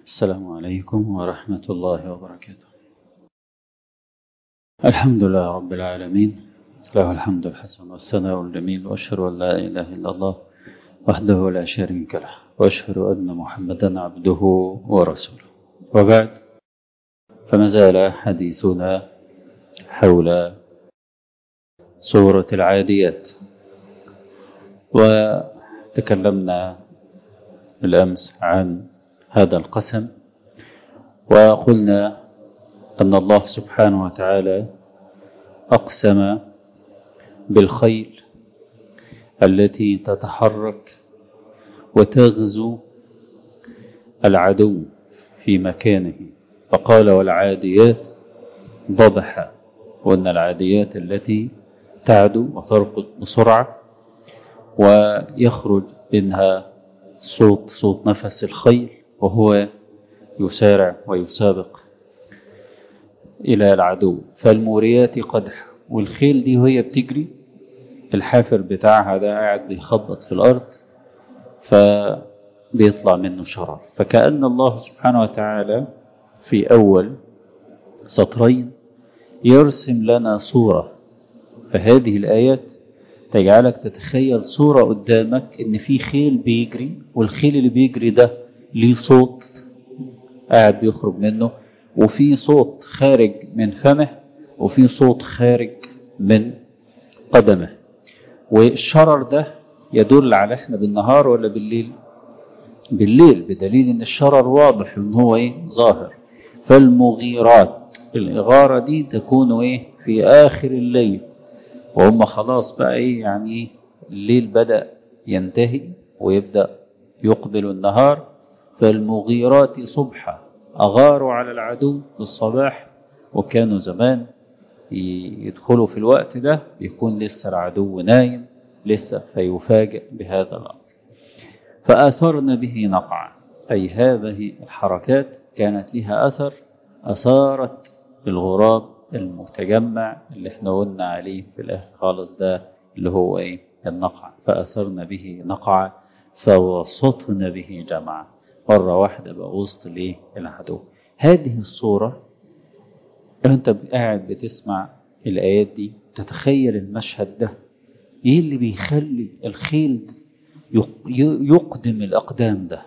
السلام عليكم ورحمة الله وبركاته الحمد لله رب العالمين له الحمد الحسن والثناء الجميل وأشهد أن لا إله إلا الله وحده لا شريك له وأشهد أن محمدا عبده ورسوله وبعد فما زال حديثنا حول سورة العاديات وتكلمنا بالأمس عن هذا القسم وقلنا أن الله سبحانه وتعالى أقسم بالخيل التي تتحرك وتغزو العدو في مكانه فقال والعاديات ضبحا وأن العاديات التي تعدو وتركض بسرعة ويخرج منها صوت صوت نفس الخيل وهو يسارع ويسابق إلى العدو فالموريات قدح والخيل دي وهي بتجري الحافر بتاعها ده قاعد بيخبط في الأرض فبيطلع منه شرر فكأن الله سبحانه وتعالى في أول سطرين يرسم لنا صورة فهذه الآيات تجعلك تتخيل صورة قدامك إن في خيل بيجري والخيل اللي بيجري ده ليه صوت قاعد بيخرج منه وفي صوت خارج من فمه وفي صوت خارج من قدمه والشرر ده يدل على احنا بالنهار ولا بالليل بالليل بدليل ان الشرر واضح ان هو ايه ظاهر فالمغيرات الإغارة دي تكون ايه في آخر الليل وهم خلاص بقى ايه يعني الليل بدأ ينتهي ويبدأ يقبل النهار فالمغيرات صبحا أغاروا على العدو في الصباح وكانوا زمان يدخلوا في الوقت ده يكون لسه العدو نايم لسه فيفاجئ بهذا الأمر فآثرن به نقعا أي هذه الحركات كانت لها أثر أثارت الغراب المتجمع اللي احنا قلنا عليه في الآخر خالص ده اللي هو ايه النقع فأثرن به نقعا فوسطن به جمعا مرة واحدة بقى وسط الايه العدو هذه الصورة انت قاعد بتسمع الآيات دي تتخيل المشهد ده ايه اللي بيخلي الخيل يقدم الأقدام ده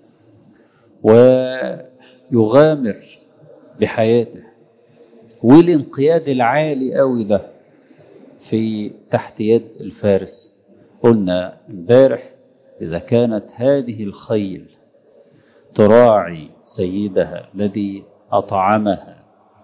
ويغامر بحياته والانقياد العالي قوي ده في تحت يد الفارس قلنا امبارح إذا كانت هذه الخيل تراعي سيدها الذي أطعمها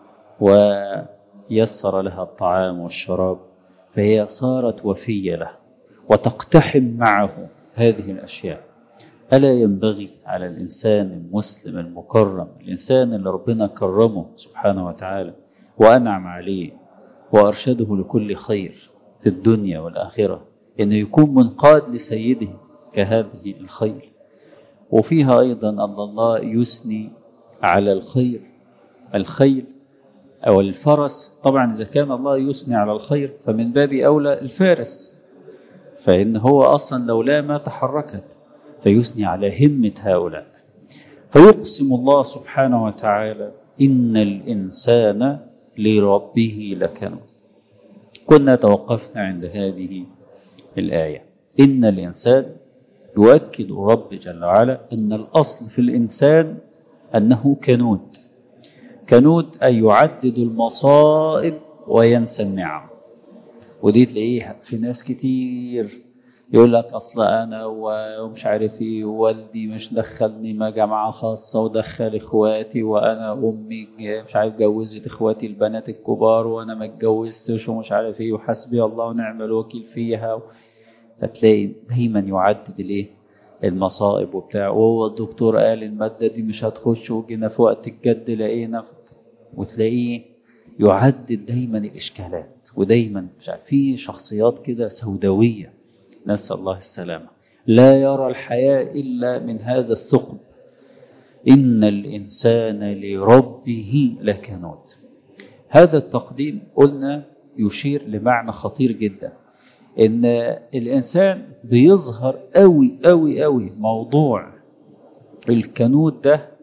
ويسر لها الطعام والشراب فهي صارت وفية له وتقتحم معه هذه الأشياء ألا ينبغي على الإنسان المسلم المكرم الإنسان اللي ربنا كرمه سبحانه وتعالى وأنعم عليه وأرشده لكل خير في الدنيا والآخرة إنه يكون منقاد لسيده كهذه الخيل وفيها أيضا أن الله يثني على الخير الخيل أو الفرس طبعا إذا كان الله يثني على الخير فمن باب أولى الفارس فإن هو أصلا لولا ما تحركت فيثني على همة هؤلاء فيقسم الله سبحانه وتعالى إن الإنسان لربه لكنود كنا توقفنا عند هذه الآية إن الإنسان يؤكد رب جل وعلا أن الأصل في الإنسان أنه كنود كنود أي يعدد المصائب وينسى النعم ودي تلاقيها في ناس كتير يقول لك اصل انا ومش عارف ايه والدي مش دخلني ما جامعه خاصه ودخل اخواتي وانا امي مش عارف جوزت اخواتي البنات الكبار وانا ما اتجوزتش ومش عارف ايه وحسبي الله ونعم الوكيل فيها فتلاقي دايما يعدد الايه المصائب وبتاع وهو الدكتور قال الماده دي مش هتخش وجينا في وقت الجد لقينا وتلاقيه يعدد دايما الاشكالات ودايما مش عارف في شخصيات كده سوداويه نسأل الله السلامة لا يرى الحياة إلا من هذا الثقب إن الإنسان لربه لكنود هذا التقديم قلنا يشير لمعنى خطير جدا إن الإنسان بيظهر قوي قوي قوي موضوع الكنود ده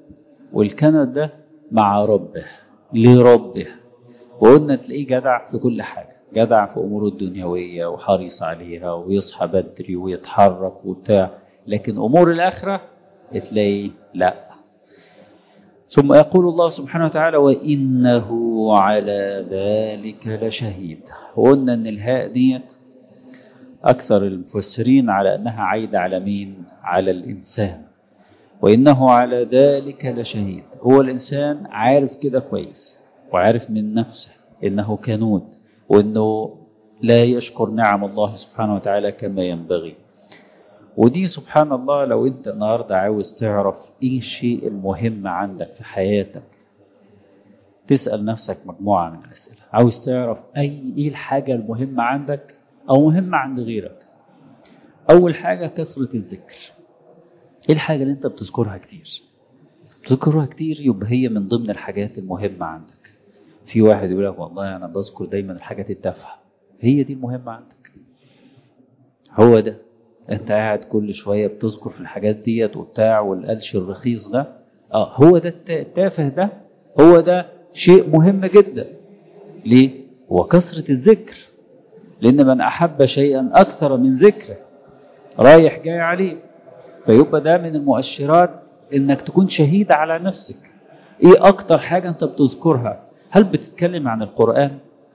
والكند ده مع ربه لربه وقلنا تلاقيه جدع في كل حاجة جدع في أموره الدنيوية وحريص عليها ويصحى بدري ويتحرك وبتاع لكن أمور الآخرة تلاقيه لا ثم يقول الله سبحانه وتعالى وإنه على ذلك لشهيد وقلنا أن الهاء ديت أكثر المفسرين على أنها عايدة على مين على الإنسان وإنه على ذلك لشهيد هو الإنسان عارف كده كويس وعارف من نفسه إنه كنود وإنه لا يشكر نعم الله سبحانه وتعالى كما ينبغي ودي سبحان الله لو انت النهاردة عاوز تعرف ايه الشيء المهم عندك في حياتك تسأل نفسك مجموعة من الأسئلة عاوز تعرف أي ايه الحاجة المهمة عندك أو مهمة عند غيرك أول حاجة كثرة الذكر ايه الحاجة اللي انت بتذكرها كتير بتذكرها كتير يبقى هي من ضمن الحاجات المهمة عندك في واحد يقول لك والله أنا بذكر دايما الحاجات التافهة هي دي المهمة عندك هو ده انت قاعد كل شوية بتذكر في الحاجات ديت وبتاع والقلش الرخيص ده اه هو ده التافه ده هو ده شيء مهم جدا ليه هو كثرة الذكر لأن من أحب شيئا أكثر من ذكره رايح جاي عليه فيبقى ده من المؤشرات إنك تكون شهيد على نفسك إيه أكتر حاجة أنت بتذكرها هل بتتكلم عن القرآن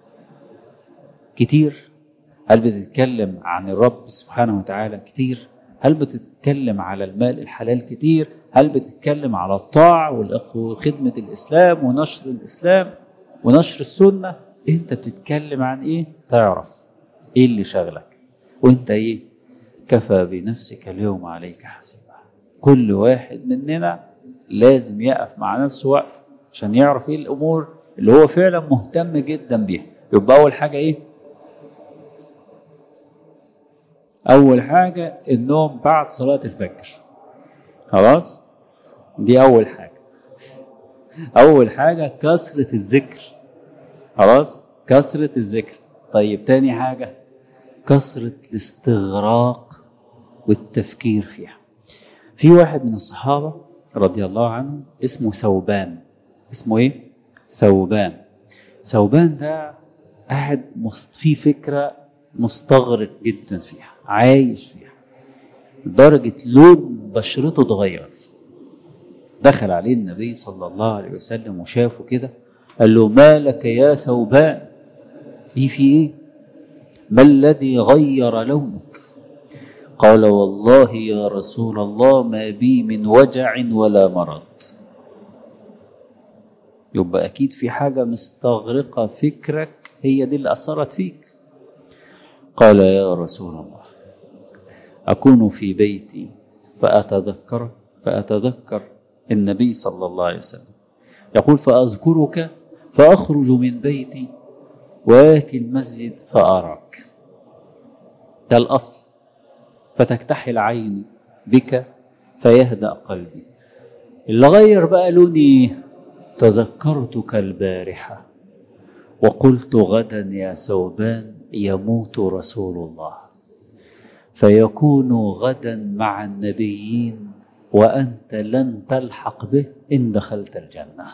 كتير هل بتتكلم عن الرب سبحانه وتعالى كتير هل بتتكلم على المال الحلال كتير هل بتتكلم على الطاعة وخدمة الإسلام ونشر الإسلام ونشر السنة انت بتتكلم عن ايه تعرف ايه اللي شغلك وانت ايه كفى بنفسك اليوم عليك حسيبا كل واحد مننا لازم يقف مع نفسه وقف عشان يعرف ايه الامور اللي هو فعلا مهتم جدا بيها يبقى اول حاجة ايه أول حاجة النوم بعد صلاة الفجر خلاص دي أول حاجة أول حاجة كثرة الذكر خلاص كثرة الذكر طيب تاني حاجة كثرة الاستغراق والتفكير فيها في واحد من الصحابة رضي الله عنه اسمه ثوبان اسمه ايه ثوبان ثوبان ده قاعد في فكرة مستغرق جدا فيها عايش فيها لدرجة لون بشرته اتغير دخل عليه النبي صلى الله عليه وسلم وشافه كده قال له ما لك يا ثوبان ايه في ايه ما الذي غير لونك قال والله يا رسول الله ما بي من وجع ولا مرض يبقى اكيد في حاجة مستغرقة فكرك هي دي اللي اثرت فيك قال يا رسول الله أكون في بيتي فأتذكر فأتذكر النبي صلى الله عليه وسلم يقول فأذكرك فأخرج من بيتي وآتي المسجد فأراك ده الأصل فتكتحل عيني بك فيهدأ قلبي اللي غير بقى لوني تذكرتك البارحة وقلت غدا يا ثوبان يموت رسول الله فيكون غدا مع النبيين وأنت لن تلحق به إن دخلت الجنة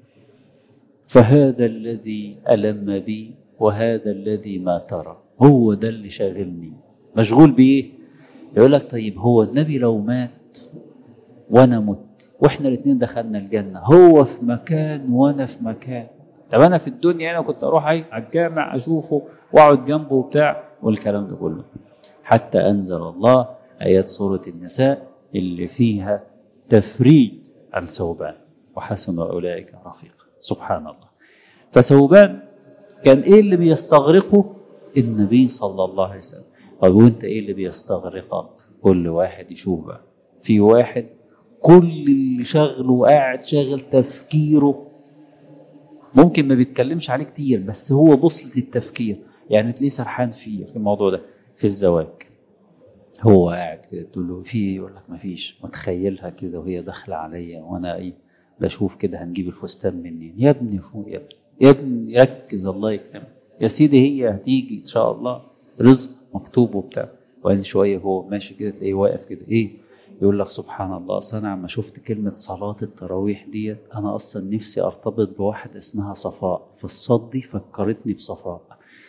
فهذا الذي ألم بي وهذا الذي ما ترى هو ده اللي شاغلني مشغول بإيه يقول لك طيب هو النبي لو مات وأنا مت وإحنا الاثنين دخلنا الجنة هو في مكان وأنا في مكان طب أنا في الدنيا أنا كنت أروح على الجامع أشوفه وأقعد جنبه وبتاع والكلام ده كله حتى أنزل الله آيات سورة النساء اللي فيها تفريج عن ثوبان وحسن أولئك رفيقا سبحان الله فثوبان كان إيه اللي بيستغرقه النبي صلى الله عليه وسلم طب وانت إيه اللي بيستغرقك كل واحد يشوف بقى في واحد كل اللي شغله قاعد شاغل تفكيره ممكن ما بيتكلمش عليه كتير بس هو بوصلة التفكير يعني تلاقيه سرحان فيه في الموضوع ده في الزواج هو قاعد كده تقول له في ايه يقول لك ما فيش متخيلها كده وهي داخله عليا وانا ايه بشوف كده هنجيب الفستان منين يا ابني فوق يا ابني يا ابني ركز الله يكرمك يا سيدي هي هتيجي ان شاء الله رزق مكتوب وبتاع وبعدين شويه هو ماشي كده تلاقيه واقف كده ايه يقول لك سبحان الله أصل أنا عما شفت كلمة صلاة التراويح ديت أنا أصلا نفسي أرتبط بواحدة اسمها صفاء فالصاد دي فكرتني بصفاء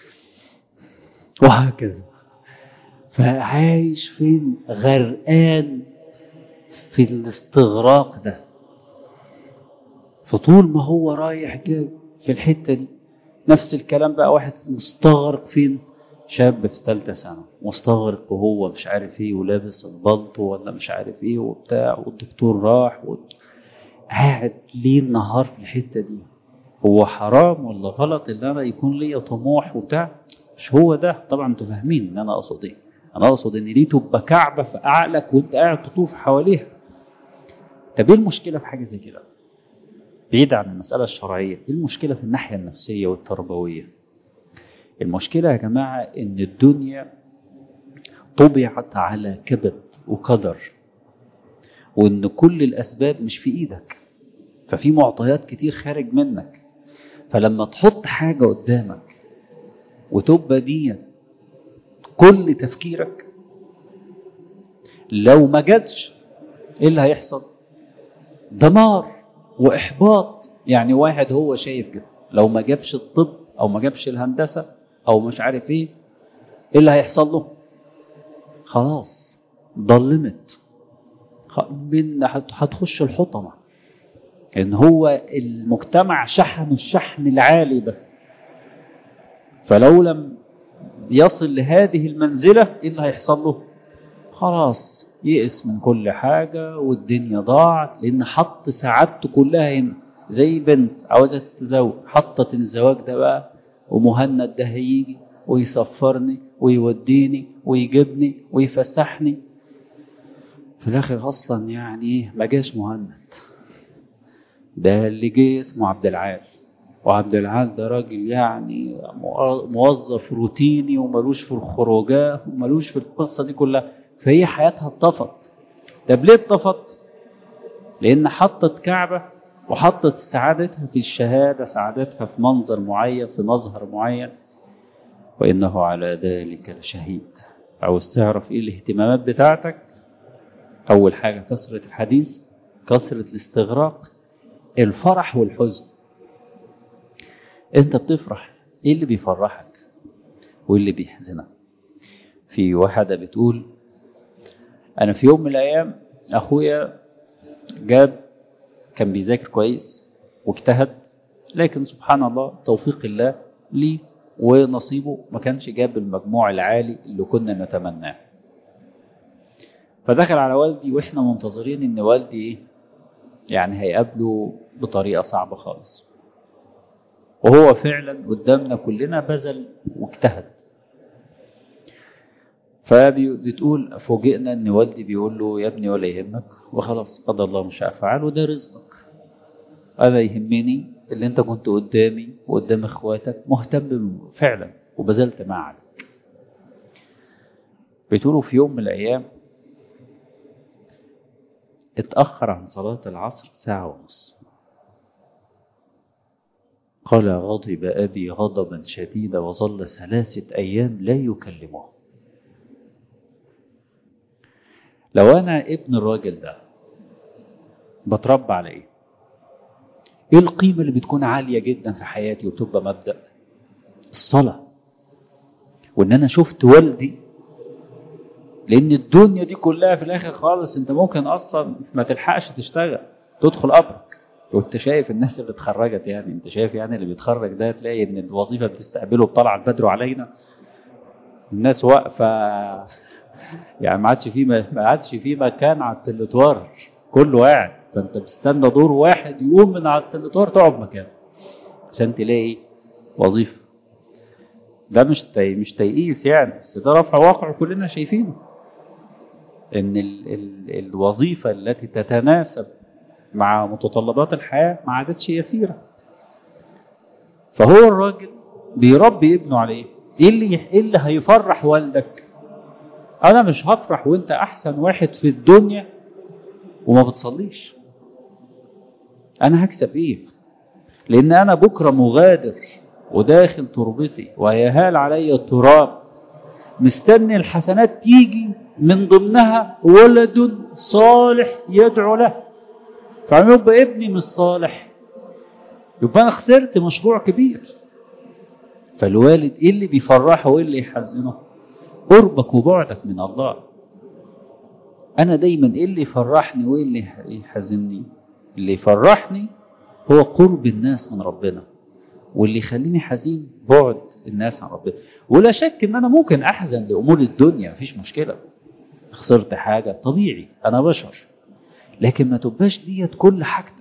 وهكذا فعايش فين غرقان في الاستغراق ده فطول ما هو رايح جاي في الحتة دي نفس الكلام بقى واحد مستغرق فين شاب في ثالثة سنة مستغرق وهو مش عارف ايه ولابس البلطو ولا مش عارف ايه وبتاع والدكتور راح و... قاعد ليل نهار في الحتة دي هو حرام ولا غلط ان انا يكون ليا طموح وبتاع مش هو ده طبعا انتوا فاهمين ان انا اقصد ايه انا اقصد ان دي تبقى كعبة في عقلك وانت قاعد تطوف حواليها طب ايه المشكلة في حاجة زي كده بعيد عن المسألة الشرعية ايه المشكلة في الناحية النفسية والتربوية المشكلة يا جماعة إن الدنيا طبعت على كبد وقدر وإن كل الأسباب مش في إيدك ففي معطيات كتير خارج منك فلما تحط حاجة قدامك وتبقى دي كل تفكيرك لو ما جاتش ايه اللي هيحصل دمار واحباط يعني واحد هو شايف كده لو ما جابش الطب او ما جابش الهندسه او مش عارف ايه ايه اللي هيحصل له خلاص ضلمت من هتخش الحطمه ان هو المجتمع شحن الشحن العالي ده فلو لم يصل لهذه المنزله ايه اللي هيحصل له خلاص يئس من كل حاجه والدنيا ضاعت لان حط سعادته كلها هنا زي بنت عاوزه تتزوج حطت الزواج ده بقى ومهند ده هيجي ويسفرني ويوديني ويجيبني ويفسحني في الاخر اصلا يعني ما جاش مهند ده اللي جه اسمه عبد العال وعبد العال ده راجل يعني موظف روتيني وملوش في الخروجات وملوش في القصه دي كلها فهي حياتها اتطفت طب ليه اتطفت؟ لان حطت كعبه وحطت سعادتها في الشهادة سعادتها في منظر معين في مظهر معين وإنه على ذلك لشهيد عاوز تعرف إيه الاهتمامات بتاعتك أول حاجة كثرة الحديث كثرة الاستغراق الفرح والحزن أنت بتفرح إيه اللي بيفرحك وإيه اللي بيحزنك في واحدة بتقول أنا في يوم من الأيام أخويا جاب كان بيذاكر كويس واجتهد لكن سبحان الله توفيق الله ليه ونصيبه ما كانش جاب المجموع العالي اللي كنا نتمناه فدخل على والدي واحنا منتظرين ان والدي ايه يعني هيقابله بطريقه صعبه خالص وهو فعلا قدامنا كلنا بذل واجتهد فبتقول فوجئنا ان والدي بيقول له يا ابني ولا يهمك وخلاص قضى الله ما شاء فعل وده رزقك انا يهمني اللي انت كنت قدامي وقدام اخواتك مهتم فعلا وبذلت ما عليك بتقولوا في يوم من الايام اتاخر عن صلاه العصر ساعه ونص قال غضب ابي غضبا شديدا وظل ثلاثه ايام لا يكلمه لو انا ابن الراجل ده بتربى على ايه ايه القيمه اللي بتكون عاليه جدا في حياتي وتبقى مبدا الصلاه وان انا شفت والدي لان الدنيا دي كلها في الاخر خالص انت ممكن اصلا ما تلحقش تشتغل تدخل قبرك وانت شايف الناس اللي اتخرجت يعني انت شايف يعني اللي بيتخرج ده تلاقي ان الوظيفه بتستقبله بطلع البدر علينا الناس واقفه يعني ما عادش في ما عادش في مكان على التلتوار كله قاعد فانت بتستنى دور واحد يقوم من على التلتوار تقعد مكانه عشان تلاقي وظيفه ده مش تي... مش تيئيس يعني بس ده رفع واقع كلنا شايفينه ان ال... ال... الوظيفه التي تتناسب مع متطلبات الحياه ما عادتش يسيره فهو الراجل بيربي ابنه على ايه؟ ايه اللي ايه اللي هيفرح والدك؟ انا مش هفرح وانت احسن واحد في الدنيا وما بتصليش انا هكسب ايه لان انا بكره مغادر وداخل تربتي ويهال علي التراب مستني الحسنات تيجي من ضمنها ولد صالح يدعو له فعم يبقى ابني مش صالح يبقى انا خسرت مشروع كبير فالوالد ايه اللي بيفرحه وايه اللي يحزنه قربك وبعدك من الله انا دايما ايه اللي يفرحني وايه اللي يحزنني اللي يفرحني هو قرب الناس من ربنا واللي يخليني حزين بعد الناس عن ربنا ولا شك ان انا ممكن احزن لامور الدنيا مفيش مشكله خسرت حاجه طبيعي انا بشر لكن ما تبقاش ديت كل حاجتك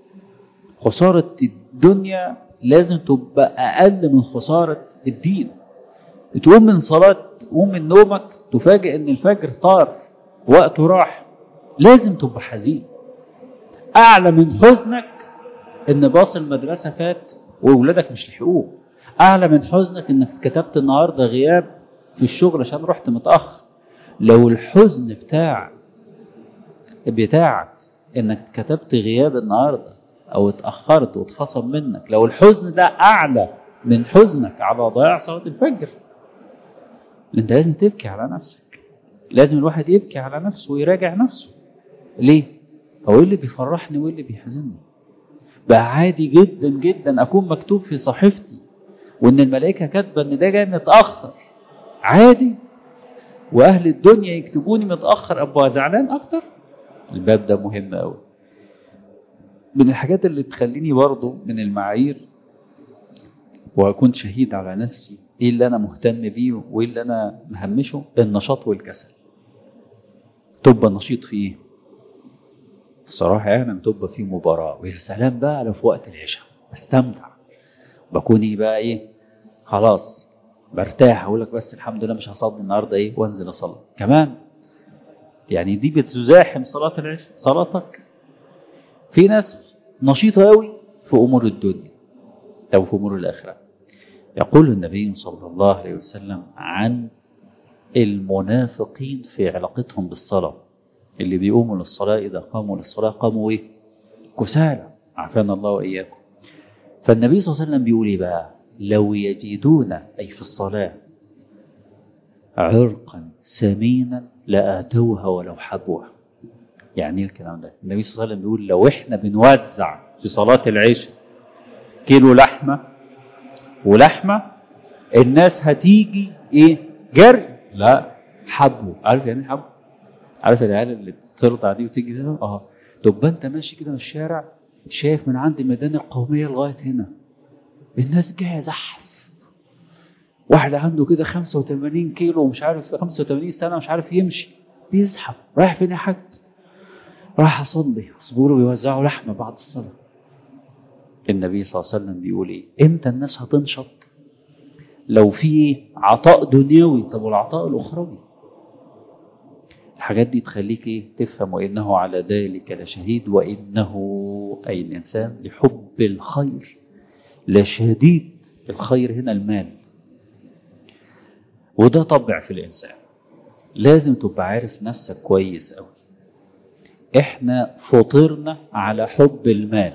خساره الدنيا لازم تبقى اقل من خساره الدين تقوم من صلاه تقوم من نومك تفاجئ ان الفجر طار وقته راح لازم تبقى حزين اعلى من حزنك ان باص المدرسه فات واولادك مش لحقوه اعلى من حزنك انك كتبت النهارده غياب في الشغل عشان رحت متاخر لو الحزن بتاع بتاعك انك كتبت غياب النهارده او اتاخرت واتخصم منك لو الحزن ده اعلى من حزنك على ضياع صلاه الفجر انت لازم تبكي على نفسك لازم الواحد يبكي على نفسه ويراجع نفسه ليه هو ايه اللي بيفرحني وايه اللي بيحزنني بقى عادي جدا جدا اكون مكتوب في صحيفتي وان الملائكه كاتبه ان ده جاي متاخر عادي واهل الدنيا يكتبوني متاخر ابقى زعلان اكتر الباب ده مهم قوي من الحاجات اللي تخليني برضه من المعايير واكون شهيد على نفسي ايه اللي انا مهتم بيه وايه اللي انا مهمشه النشاط والكسل تبقى نشيط في ايه الصراحة يعني لما تبقى في مباراة ويا سلام بقى لو في وقت العشاء بستمتع بكون ايه بقى ايه خلاص برتاح اقول لك بس الحمد لله مش هصلي النهارده ايه وانزل اصلي كمان يعني دي بتزاحم صلاة العشاء صلاتك في ناس نشيطة قوي في امور الدنيا او في امور الاخره يقول النبي صلى الله عليه وسلم عن المنافقين في علاقتهم بالصلاه اللي بيقوموا للصلاة إذا قاموا للصلاة قاموا إيه؟ كسالى عافانا الله وإياكم فالنبي صلى الله عليه وسلم بيقول إيه بقى؟ لو يجدون أي في الصلاة عرقا سمينا لآتوها ولو حبوها يعني ايه الكلام ده؟ النبي صلى الله عليه وسلم بيقول لو احنا بنوزع في صلاة العشاء كيلو لحمة ولحمة الناس هتيجي ايه؟ جري لا حبوا عارف يعني حبوا؟ عارف العيال اللي بترضع دي وتيجي هنا اه تبقى انت ماشي كده في الشارع شايف من عند الميدان القوميه لغايه هنا الناس جايه زحف واحد عنده كده 85 كيلو ومش عارف 85 سنه مش عارف يمشي بيزحف رايح فين يا حاج رايح اصلي اصبروا بيوزعوا لحمه بعد الصلاه النبي صلى الله عليه وسلم بيقول ايه امتى الناس هتنشط لو في عطاء دنيوي طب والعطاء الاخروي الحاجات دي تخليك ايه تفهم وانه على ذلك لشهيد وانه اي الانسان لحب الخير لشديد الخير هنا المال وده طبع في الانسان لازم تبقى عارف نفسك كويس قوي احنا فطرنا على حب المال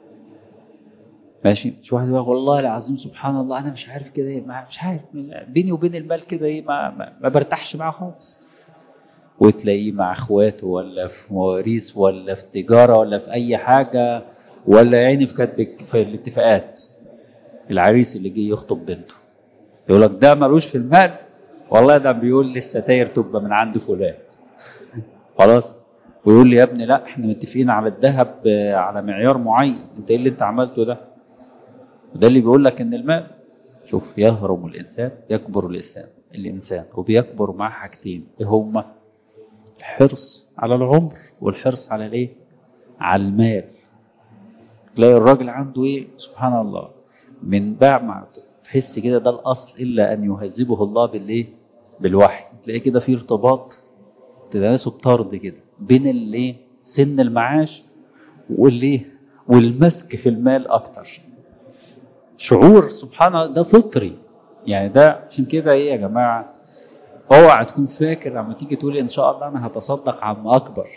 ماشي مش واحد يقول والله العظيم سبحان الله انا مش عارف كده ايه مش عارف بيني وبين المال كده ايه ما, ما, ما برتاحش معاه خالص وتلاقيه مع اخواته ولا في مواريث ولا في تجاره ولا في اي حاجه ولا يعني في كاتب في الاتفاقات العريس اللي جه يخطب بنته يقول لك ده ملوش في المال والله ده بيقول لي الستاير تبقى من عند فلان خلاص ويقول لي يا ابني لا احنا متفقين على الذهب على معيار معين انت ايه اللي انت عملته ده وده اللي بيقول لك ان المال شوف يهرم الانسان يكبر الانسان الانسان وبيكبر مع حاجتين ايه هما الحرص على العمر والحرص على الايه على المال تلاقي الراجل عنده ايه سبحان الله من بعد ما تحس كده ده الاصل الا ان يهذبه الله بالايه بالوحي تلاقي كده في ارتباط تناسب طرد كده بين الايه سن المعاش والايه والمسك في المال اكتر شعور سبحان الله ده فطري يعني ده عشان كده ايه يا جماعه اوعى تكون فاكر لما تيجي تقول ان شاء الله انا هتصدق عم اكبر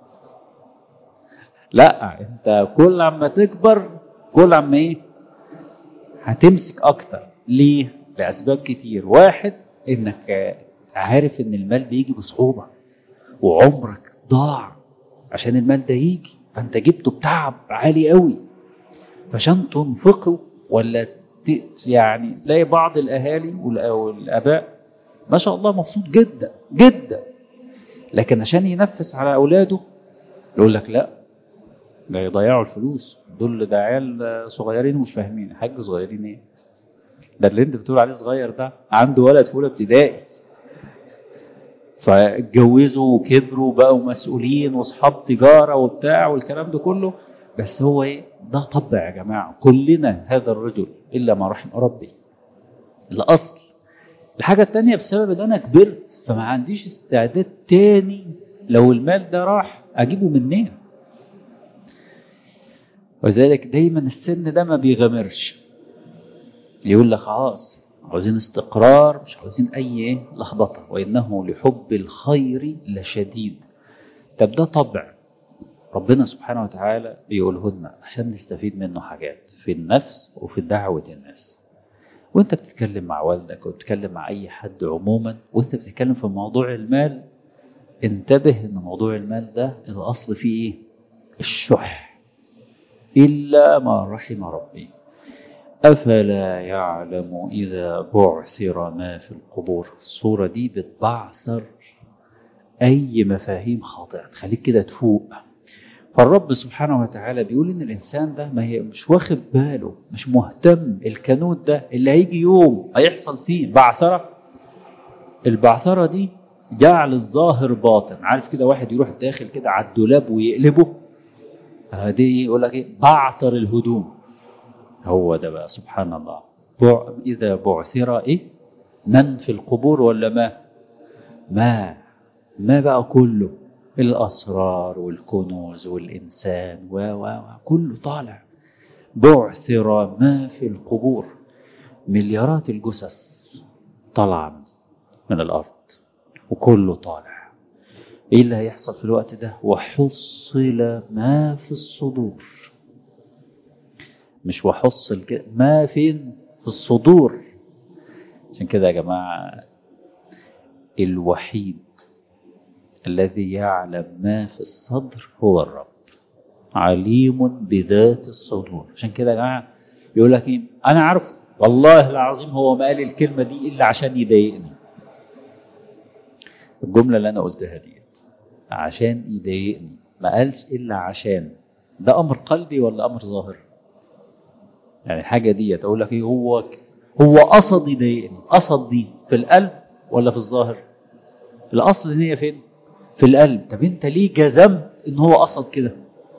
لا انت كل عما تكبر كل عما ايه هتمسك اكتر ليه لاسباب كتير واحد انك عارف ان المال بيجي بصعوبة وعمرك ضاع عشان المال ده يجي فانت جبته بتعب عالي قوي فعشان تنفقه ولا ت- يعني تلاقي بعض الاهالي والأ- والاباء ما شاء الله مبسوط جدا جدا لكن عشان ينفس على اولاده يقول لك لا ده يضيعوا الفلوس دول ده عيال صغيرين ومش فاهمين حاج صغيرين ايه ده اللي انت بتقول عليه صغير ده عنده ولد في اولى ابتدائي فاتجوزوا وكبروا وبقوا مسؤولين واصحاب تجاره وبتاع والكلام ده كله بس هو ايه ده طبع يا جماعه كلنا هذا الرجل الا ما رحم ربي الاصل الحاجه التانية بسبب ان انا كبرت فما عنديش استعداد تاني لو المال ده راح اجيبه منين وذلك دايما السن ده ما بيغامرش يقول لك خلاص عاوزين استقرار مش عاوزين اي ايه لخبطه وانه لحب الخير لشديد طب ده طبع ربنا سبحانه وتعالى بيقوله لنا عشان نستفيد منه حاجات في النفس وفي دعوه الناس وانت بتتكلم مع والدك وبتتكلم مع اي حد عموما وانت بتتكلم في موضوع المال انتبه ان موضوع المال ده الاصل فيه ايه الشح الا ما رحم ربي أفلا يعلم إذا بعثر ما في القبور الصورة دي بتبعثر أي مفاهيم خاطئة تخليك كده تفوق فالرب سبحانه وتعالى بيقول إن الإنسان ده ما هي مش واخد باله مش مهتم الكنود ده اللي هيجي يوم هيحصل فيه بعثرة البعثرة دي جعل الظاهر باطن عارف كده واحد يروح داخل كده على الدولاب ويقلبه دي يقول لك ايه بعثر الهدوم هو ده بقى سبحان الله بع... إذا بعثر إيه من في القبور ولا ما ما ما بقى كله الأسرار والكنوز والإنسان و و و كله طالع بعثر ما في القبور مليارات الجثث طالعة من الأرض وكله طالع إيه اللي هيحصل في الوقت ده وحصل ما في الصدور مش وحصل كده ما فين في الصدور عشان كده يا جماعة الوحيد الذي يعلم ما في الصدر هو الرب عليم بذات الصدور عشان كده يا جماعة يقول لك ايه انا عارف والله العظيم هو ما قال الكلمة دي الا عشان يضايقني الجملة اللي انا قلتها دي عشان يضايقني ما قالش الا عشان ده امر قلبي ولا امر ظاهر يعني الحاجة دي اقول لك ايه هو هو قصد يضايقني قصد دي في القلب ولا في الظاهر الاصل ان هي فين في القلب طب انت ليه جزمت ان هو قصد كده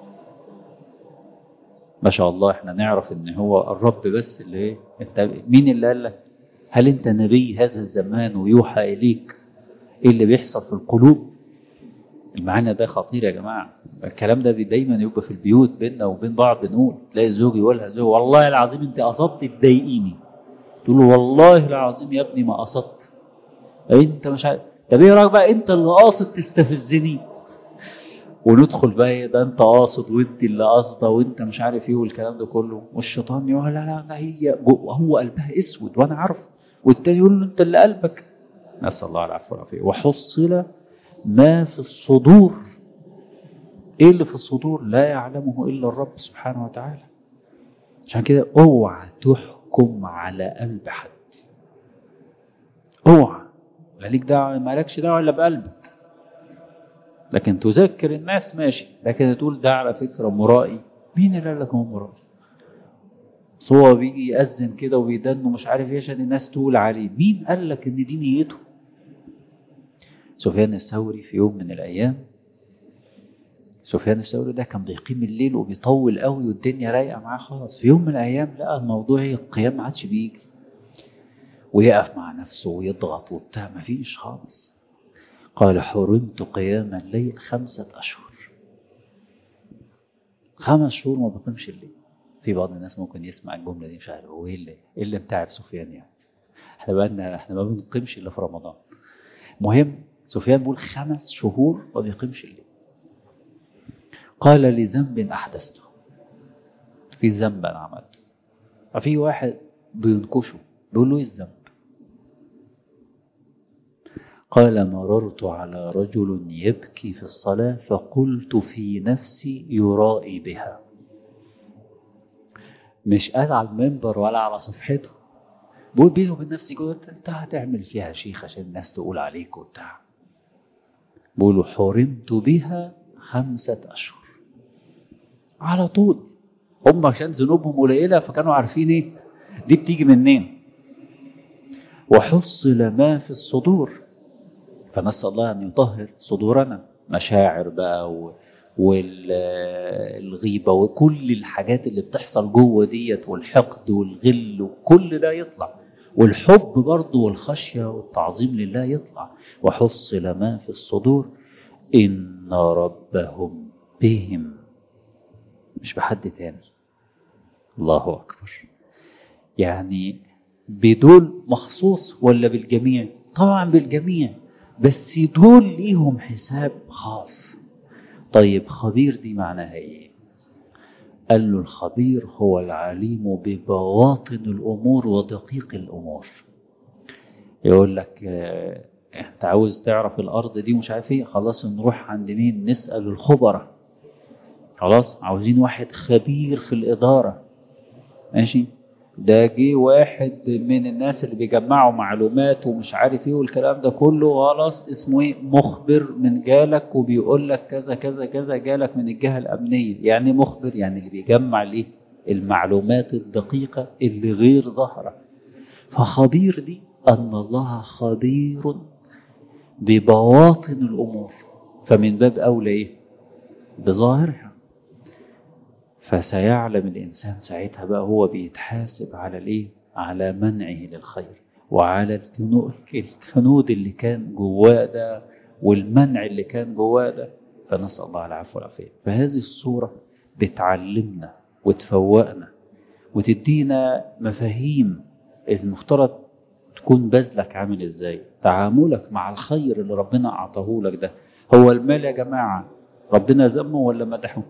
ما شاء الله احنا نعرف ان هو الرب بس اللي ايه انت مين اللي قال لك هل انت نبي هذا الزمان ويوحى اليك ايه اللي بيحصل في القلوب المعنى ده خطير يا جماعه الكلام ده دايما يبقى في البيوت بيننا وبين بعض بنقول تلاقي الزوج يقولها زوج والله العظيم انت قصدت تضايقيني تقول له والله العظيم يا ابني ما قصدت انت مش عارف طب ايه رايك بقى انت اللي قاصد تستفزني وندخل بقى ايه ده انت قاصد وانت اللي قاصده وانت مش عارف ايه والكلام ده كله والشيطان يقول لا لا ده هي هو قلبها اسود وانا عارف والتاني يقول له انت اللي قلبك نسال الله العفو والعافيه وحصل ما في الصدور ايه اللي في الصدور لا يعلمه الا الرب سبحانه وتعالى عشان كده اوعى تحكم على قلب حد اوعى لا ليك دعوه مالكش دعوه الا بقلبك لكن تذكر الناس ماشي لكن تقول ده على فكره مرائي مين اللي قال لك هو مرائي بس هو بيجي يأذن كده وبيدن ومش عارف ايه عشان الناس تقول عليه مين قال لك ان دي نيته سفيان الثوري في يوم من الايام سفيان الثوري ده كان بيقيم الليل وبيطول قوي والدنيا رايقه معاه خالص في يوم من الايام لقى الموضوع القيام ما عادش بيجي ويقف مع نفسه ويضغط وبتاع ما فيش خالص قال حرمت قيام الليل خمسة أشهر خمس شهور ما بقيمش الليل في بعض الناس ممكن يسمع الجملة دي مش عارف هو ايه اللي ايه اللي متعب سفيان يعني احنا بقى احنا ما بنقيمش الا في رمضان مهم سفيان بيقول خمس شهور ما بيقيمش الليل قال لذنب أحدثته في ذنب أنا عملته ففي واحد بينكشه بيقول له ايه الذنب قال مررت على رجل يبكي في الصلاة فقلت في نفسي يرائي بها مش قال على المنبر ولا على صفحته بقول بينه وبين نفسي قلت انت هتعمل فيها شيخ عشان الناس تقول عليك وبتاع بقولوا حرمت بها خمسة أشهر على طول هم عشان ذنوبهم قليلة فكانوا عارفين ايه دي بتيجي منين وحصل ما في الصدور فنسأل الله أن يطهر صدورنا مشاعر بقى و... والغيبة وكل الحاجات اللي بتحصل جوه ديت والحقد والغل وكل ده يطلع والحب برضه والخشية والتعظيم لله يطلع وحصل ما في الصدور إن ربهم بهم مش بحد تاني الله أكبر يعني بدول مخصوص ولا بالجميع طبعا بالجميع بس دول ليهم حساب خاص طيب خبير دي معناها ايه قال له الخبير هو العليم ببواطن الامور ودقيق الامور يقول لك اه انت عاوز تعرف الارض دي مش عارف ايه خلاص نروح عند مين نسال الخبراء خلاص عاوزين واحد خبير في الاداره ماشي ده جه واحد من الناس اللي بيجمعوا معلومات ومش عارف ايه والكلام ده كله خلاص اسمه ايه مخبر من جالك وبيقول لك كذا كذا كذا جالك من الجهه الامنيه يعني مخبر يعني اللي بيجمع الايه المعلومات الدقيقه اللي غير ظاهره فخبير دي ان الله خبير ببواطن الامور فمن باب اولى ايه بظاهرها فسيعلم الإنسان ساعتها بقى هو بيتحاسب على الإيه؟ على منعه للخير وعلى الكنود اللي كان جواه ده والمنع اللي كان جواه ده فنسأل الله العفو والعافية فهذه الصورة بتعلمنا وتفوقنا وتدينا مفاهيم المفترض تكون بذلك عامل ازاي تعاملك مع الخير اللي ربنا أعطاه لك ده هو المال يا جماعة ربنا ذمه ولا مدحه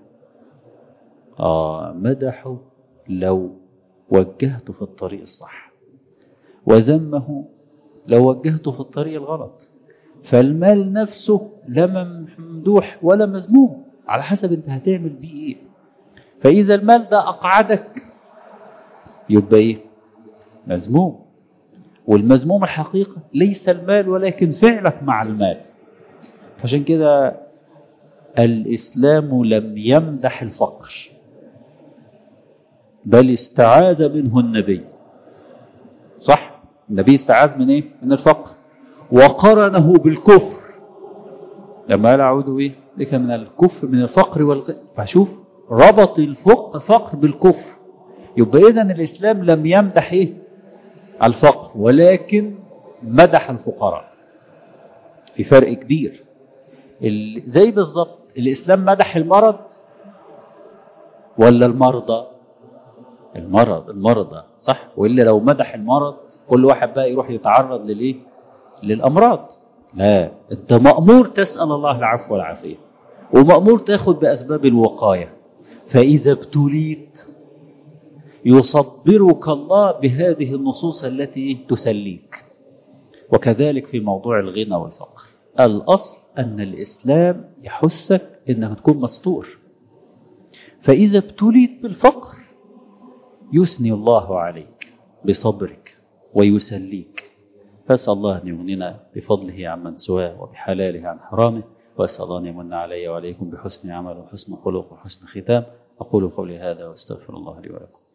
آه مدحه لو وجهته في الطريق الصح وذمه لو وجهته في الطريق الغلط فالمال نفسه لا ممدوح ولا مذموم على حسب انت هتعمل بيه ايه فاذا المال ده اقعدك يبقى ايه مذموم والمذموم الحقيقة ليس المال ولكن فعلك مع المال عشان كده الإسلام لم يمدح الفقر بل استعاذ منه النبي صح النبي استعاذ من ايه من الفقر وقرنه بالكفر لما قال اعوذ ايه لك من الكفر من الفقر والغ فشوف ربط الفقر بالكفر يبقى اذا الاسلام لم يمدح ايه الفقر ولكن مدح الفقراء في فرق كبير زي بالظبط الاسلام مدح المرض ولا المرضى المرض المرضى صح والا لو مدح المرض كل واحد بقى يروح يتعرض للايه للامراض لا انت مامور تسال الله العفو والعافيه ومامور تاخد باسباب الوقايه فاذا ابتليت يصبرك الله بهذه النصوص التي تسليك وكذلك في موضوع الغنى والفقر الاصل ان الاسلام يحثك انك تكون مستور فاذا ابتليت بالفقر يثني الله عليك بصبرك ويسليك فاسأل الله أن يغنينا بفضله عمن سواه وبحلاله عن حرامه وأسأل الله أن يمن علي وعليكم بحسن عمل وحسن خلق وحسن ختام أقول قولي هذا واستغفر الله لي ولكم